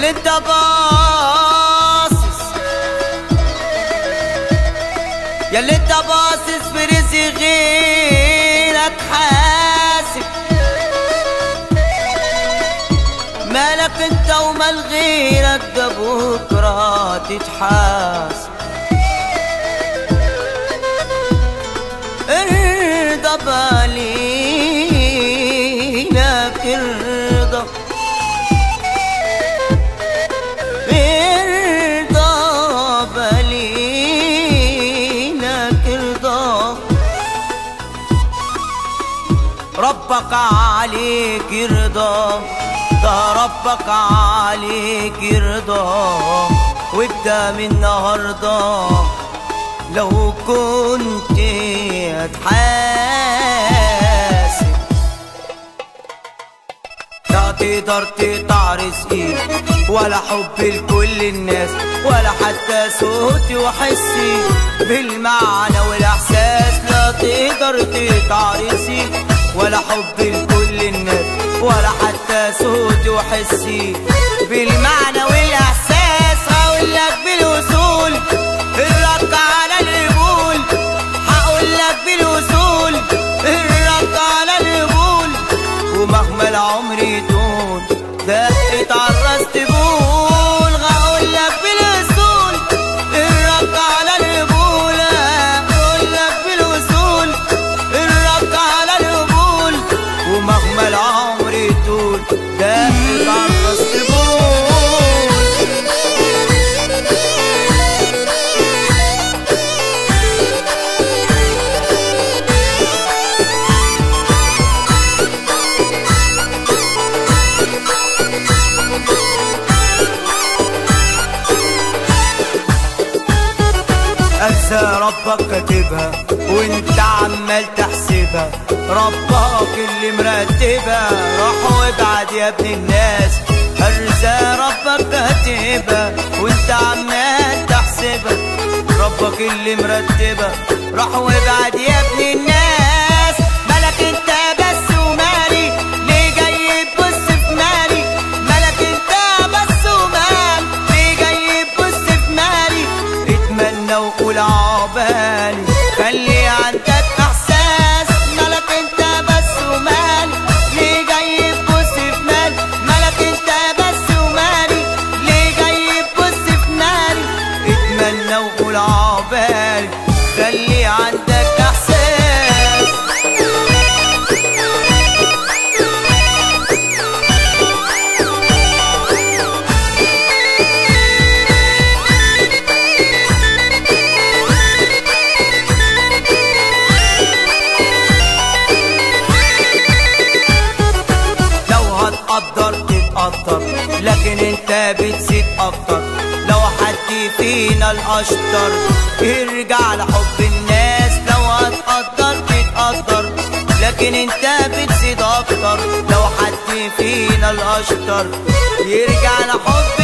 اللي انت باصص يا اللي انت باصص في رزق غيرك حاسب مالك انت ومال غيرك ده بكره تتحاسب ارضى بالينك ارضى ارضى بالينك ارضى ربك عليك يرضى ده ربك عليك يرضى وابدا من النهارده لو كنت هتحاسب لا تقدر تقطع رزقي ولا حب لكل الناس ولا حتى صوتي وحسي بالمعنى والاحساس لا تقدر تقطع رزقي ولا حب لكل الناس ولا حتى صوتي وحسي بالمعنى والاحساس هقول لك بالوصول الرد على القبول هقول لك بالوصول الرد على القبول ومهما العمر يطول دقت عالراس تقول هقول لك بالوصول الرد على القبول هقول لك بالوصول الرد على القبول ومهما العمر يطول دقت عالراس تقول أنسى ربك كاتبها وانت عمال تحسبها ربك اللي مرتبها روح وابعد يا ابن الناس أنسى ربك كاتبها وانت عمال تحسبها ربك اللي مرتبها روح وابعد يا ابن الناس مالك انت بس ومالي ليه جاي تبص في مالي مالك انت بس ومالي ليه جاي تبص في مالي اتمنى وقول عقبالي خلي عندك احساس مالك انت بس ومالي ليه جاي تبص في مالي مالك انت بس ومالي ليه جاي تبص في مالي اتمنى وقول عقبالي خلي عندك احساس لو هتقدر تتقدر لكن انت بتزيد اكتر لو حد فينا الاشطر يرجع لحب الناس لو هتقدر تتقدر لكن انت بتزيد اكتر لو حد فينا الاشطر يرجع لحب